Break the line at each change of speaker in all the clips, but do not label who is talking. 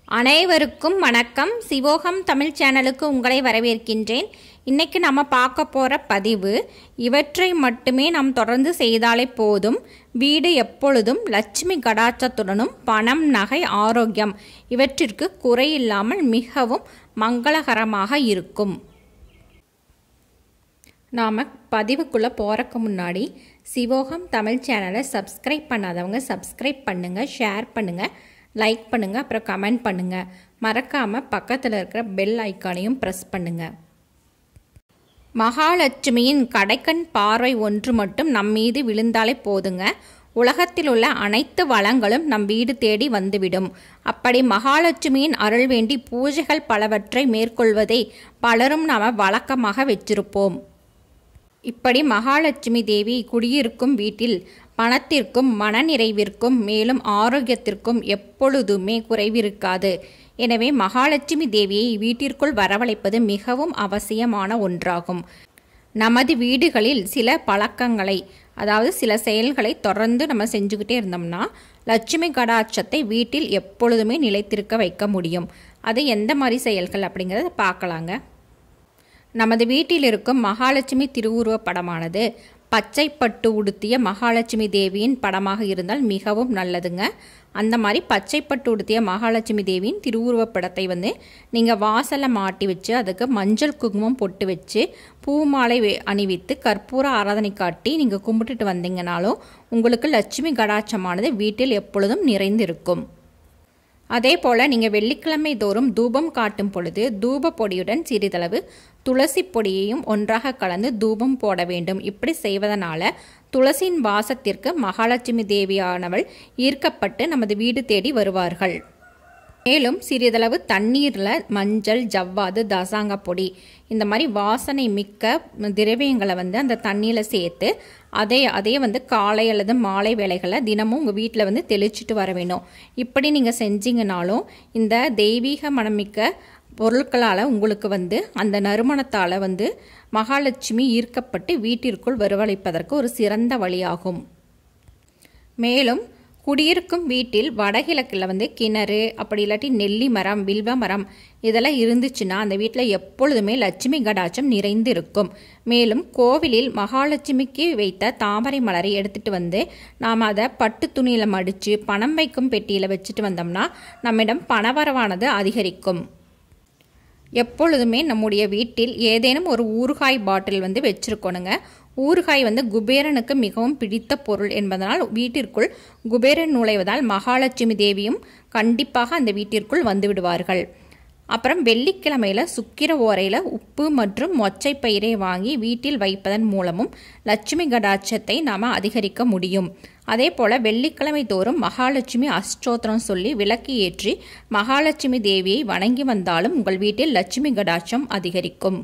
அனைவருக்கும் வணக்கம் சிவோகம் தமிழ் சேனலுக்கு உங்களை வரவேற்கின்றேன் இன்னைக்கு நம்ம பார்க்க போகிற பதிவு இவற்றை மட்டுமே நாம் தொடர்ந்து செய்தாலே போதும் வீடு எப்பொழுதும் லட்சுமி கடாச்சத்துடனும் பணம் நகை ஆரோக்கியம் இவற்றிற்கு குறையில்லாமல் மிகவும் மங்களகரமாக இருக்கும் நாம் பதிவுக்குள்ளே போகிறக்கு முன்னாடி சிவோகம் தமிழ் சேனலை சப்ஸ்கிரைப் பண்ணாதவங்க சப்ஸ்கிரைப் பண்ணுங்கள் ஷேர் பண்ணுங்கள் லைக் பண்ணுங்கள் அப்புறம் கமெண்ட் பண்ணுங்கள் மறக்காமல் பக்கத்தில் இருக்கிற பெல் ஐக்கானையும் ப்ரெஸ் பண்ணுங்கள் மகாலட்சுமியின் கடைக்கண் பார்வை ஒன்று மட்டும் நம் மீது விழுந்தாலே போதுங்க உலகத்தில் உள்ள அனைத்து வளங்களும் நம் வீடு தேடி வந்துவிடும் அப்படி மகாலட்சுமியின் அருள் வேண்டி பூஜைகள் பலவற்றை மேற்கொள்வதை பலரும் நாம் வழக்கமாக வச்சிருப்போம் இப்படி மகாலட்சுமி தேவி குடியிருக்கும் வீட்டில் பணத்திற்கும் மனநிறைவிற்கும் மேலும் ஆரோக்கியத்திற்கும் எப்பொழுதுமே குறைவிருக்காது எனவே மகாலட்சுமி தேவியை வீட்டிற்குள் வரவழைப்பது மிகவும் அவசியமான ஒன்றாகும் நமது வீடுகளில் சில பழக்கங்களை அதாவது சில செயல்களை தொடர்ந்து நம்ம செஞ்சுக்கிட்டே இருந்தோம்னா லட்சுமி கடாட்சத்தை வீட்டில் எப்பொழுதுமே நிலைத்திருக்க வைக்க முடியும் அது எந்த மாதிரி செயல்கள் அப்படிங்கிறத பார்க்கலாங்க நமது வீட்டில் இருக்கும் மகாலட்சுமி திருவுருவப் படமானது பச்சை பட்டு உடுத்திய மகாலட்சுமி தேவியின் படமாக இருந்தால் மிகவும் நல்லதுங்க அந்த மாதிரி பச்சை பட்டு உடுத்திய மகாலட்சுமி தேவியின் திருவுருவப் படத்தை வந்து நீங்கள் வாசலில் மாட்டி வச்சு அதுக்கு மஞ்சள் குங்குமம் பொட்டு வச்சு பூ மாலை அணிவித்து கற்பூர ஆராதனை காட்டி நீங்கள் கும்பிட்டுட்டு வந்தீங்கனாலும் உங்களுக்கு லட்சுமி கடாட்சமானது வீட்டில் எப்பொழுதும் நிறைந்திருக்கும் அதே போல் நீங்கள் வெள்ளிக்கிழமை தோறும் தூபம் காட்டும் பொழுது தூப பொடியுடன் சிறிதளவு துளசி பொடியையும் ஒன்றாக கலந்து தூபம் போட வேண்டும் இப்படி செய்வதனால துளசியின் வாசத்திற்கு மகாலட்சுமி தேவியானவள் ஈர்க்கப்பட்டு நமது வீடு தேடி வருவார்கள் மேலும் சிறிதளவு தண்ணீரில் மஞ்சள் ஜவ்வாது தசாங்க பொடி இந்த மாதிரி வாசனை மிக்க திரவியங்களை வந்து அந்த தண்ணியில் சேர்த்து அதே அதே வந்து காலை அல்லது மாலை வேலைகளை தினமும் உங்கள் வீட்டில் வந்து தெளிச்சிட்டு வர வேணும் இப்படி நீங்கள் செஞ்சீங்கனாலும் இந்த தெய்வீக மனமிக்க பொருட்களால் உங்களுக்கு வந்து அந்த நறுமணத்தால் வந்து மகாலட்சுமி ஈர்க்கப்பட்டு வீட்டிற்குள் வரவழைப்பதற்கு ஒரு சிறந்த வழியாகும் மேலும் குடியிருக்கும் வீட்டில் வடகிழக்கில் வந்து கிணறு அப்படி இல்லாட்டி நெல்லி மரம் வில்வ மரம் இதெல்லாம் இருந்துச்சுன்னா அந்த வீட்டில் எப்பொழுதுமே லட்சுமி கடாச்சம் நிறைந்து இருக்கும் மேலும் கோவிலில் மகாலட்சுமிக்கு வைத்த தாமரை மலரை எடுத்துகிட்டு வந்து நாம் அதை பட்டு துணியில் மடித்து பணம் வைக்கும் பெட்டியில் வச்சுட்டு வந்தோம்னா நம்மிடம் பணவரவானது அதிகரிக்கும் எப்பொழுதுமே நம்முடைய வீட்டில் ஏதேனும் ஒரு ஊறுகாய் பாட்டில் வந்து வச்சுருக்கணுங்க ஊறுகாய் வந்து குபேரனுக்கு மிகவும் பிடித்த பொருள் என்பதனால் வீட்டிற்குள் குபேரன் நுழைவதால் மகாலட்சுமி தேவியும் கண்டிப்பாக அந்த வீட்டிற்குள் வந்து விடுவார்கள் அப்புறம் வெள்ளிக்கிழமையில் சுக்கிர ஓரையில் உப்பு மற்றும் மொச்சை பயிரை வாங்கி வீட்டில் வைப்பதன் மூலமும் லட்சுமி கடாட்சத்தை நாம் அதிகரிக்க முடியும் அதே போல் வெள்ளிக்கிழமை தோறும் மகாலட்சுமி அஷ்டோத்திரம் சொல்லி விளக்கு ஏற்றி மகாலட்சுமி தேவியை வணங்கி வந்தாலும் உங்கள் வீட்டில் லட்சுமி கடாட்சம் அதிகரிக்கும்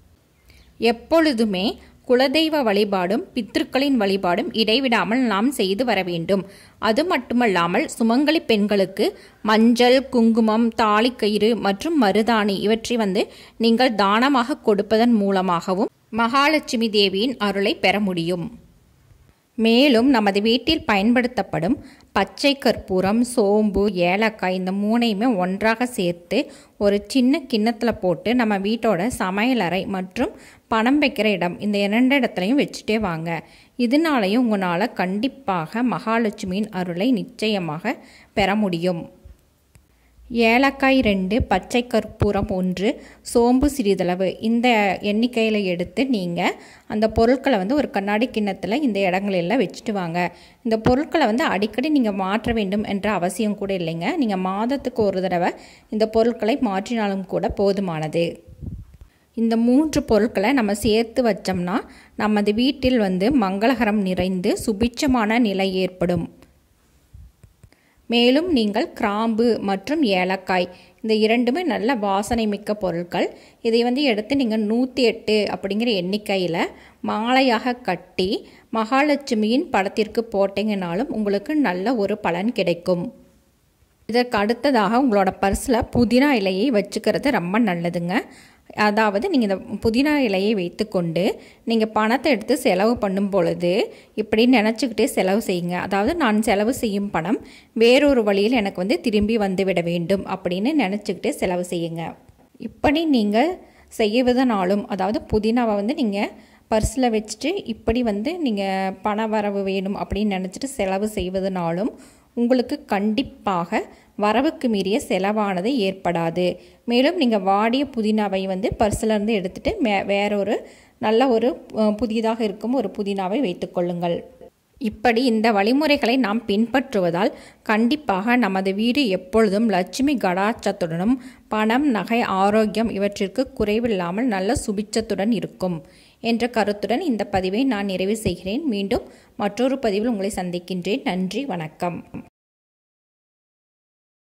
எப்பொழுதுமே குலதெய்வ வழிபாடும் பித்திருக்களின் வழிபாடும் இடைவிடாமல் நாம் செய்து வர வேண்டும் அது மட்டுமல்லாமல் சுமங்கலி பெண்களுக்கு மஞ்சள் குங்குமம் தாலிக்கயிறு மற்றும் மருதாணி இவற்றை வந்து நீங்கள் தானமாக கொடுப்பதன் மூலமாகவும் மகாலட்சுமி தேவியின் அருளை பெற முடியும் மேலும் நமது வீட்டில் பயன்படுத்தப்படும் பச்சை கற்பூரம் சோம்பு ஏலக்காய் இந்த மூணையுமே ஒன்றாக சேர்த்து ஒரு சின்ன கிண்ணத்தில் போட்டு நம்ம வீட்டோட சமையலறை மற்றும் பணம் வைக்கிற இடம் இந்த இரண்டு இடத்துலையும் வச்சுட்டே வாங்க இதனாலையும் உங்களால் கண்டிப்பாக மகாலட்சுமியின் அருளை நிச்சயமாக பெற முடியும் ஏலக்காய் ரெண்டு பச்சை கற்பூரம் ஒன்று சோம்பு சிறிதளவு இந்த எண்ணிக்கையில் எடுத்து நீங்கள் அந்த பொருட்களை வந்து ஒரு கண்ணாடி கிண்ணத்தில் இந்த இடங்களெல்லாம் வச்சுட்டு வாங்க இந்த பொருட்களை வந்து அடிக்கடி நீங்கள் மாற்ற வேண்டும் என்ற அவசியம் கூட இல்லைங்க நீங்கள் மாதத்துக்கு ஒரு தடவை இந்த பொருட்களை மாற்றினாலும் கூட போதுமானது இந்த மூன்று பொருட்களை நம்ம சேர்த்து வச்சோம்னா நமது வீட்டில் வந்து மங்களகரம் நிறைந்து சுபிட்சமான நிலை ஏற்படும் மேலும் நீங்கள் கிராம்பு மற்றும் ஏலக்காய் இந்த இரண்டுமே நல்ல வாசனை மிக்க பொருட்கள் இதை வந்து எடுத்து நீங்கள் நூற்றி எட்டு அப்படிங்கிற எண்ணிக்கையில் மாலையாக கட்டி மகாலட்சுமியின் படத்திற்கு போட்டிங்கனாலும் உங்களுக்கு நல்ல ஒரு பலன் கிடைக்கும் இதற்கு அடுத்ததாக உங்களோட பர்ஸில் புதினா இலையை வச்சுக்கிறது ரொம்ப நல்லதுங்க அதாவது நீங்கள் இந்த புதினா இலையை வைத்துக்கொண்டு நீங்கள் பணத்தை எடுத்து செலவு பண்ணும் பொழுது இப்படி நினச்சிக்கிட்டே செலவு செய்யுங்க அதாவது நான் செலவு செய்யும் பணம் வேறொரு வழியில் எனக்கு வந்து திரும்பி வந்துவிட வேண்டும் அப்படின்னு நினச்சிக்கிட்டே செலவு செய்யுங்க இப்படி நீங்கள் செய்வதனாலும் அதாவது புதினாவை வந்து நீங்கள் பர்ஸில் வச்சுட்டு இப்படி வந்து நீங்கள் பண வரவு வேணும் அப்படின்னு நினச்சிட்டு செலவு செய்வதனாலும் உங்களுக்கு கண்டிப்பாக வரவுக்கு மீறிய செலவானது ஏற்படாது மேலும் நீங்கள் வாடிய புதினாவை வந்து பர்சிலேருந்து எடுத்துகிட்டு மே வேறொரு நல்ல ஒரு புதிதாக இருக்கும் ஒரு புதினாவை வைத்துக்கொள்ளுங்கள் இப்படி இந்த வழிமுறைகளை நாம் பின்பற்றுவதால் கண்டிப்பாக நமது வீடு எப்பொழுதும் லட்சுமி கடாச்சத்துடனும் பணம் நகை ஆரோக்கியம் இவற்றிற்கு குறைவில்லாமல் நல்ல சுபிச்சத்துடன் இருக்கும் என்ற கருத்துடன் இந்த பதிவை நான் நிறைவு செய்கிறேன் மீண்டும் மற்றொரு பதிவில் உங்களை சந்திக்கின்றேன் நன்றி வணக்கம்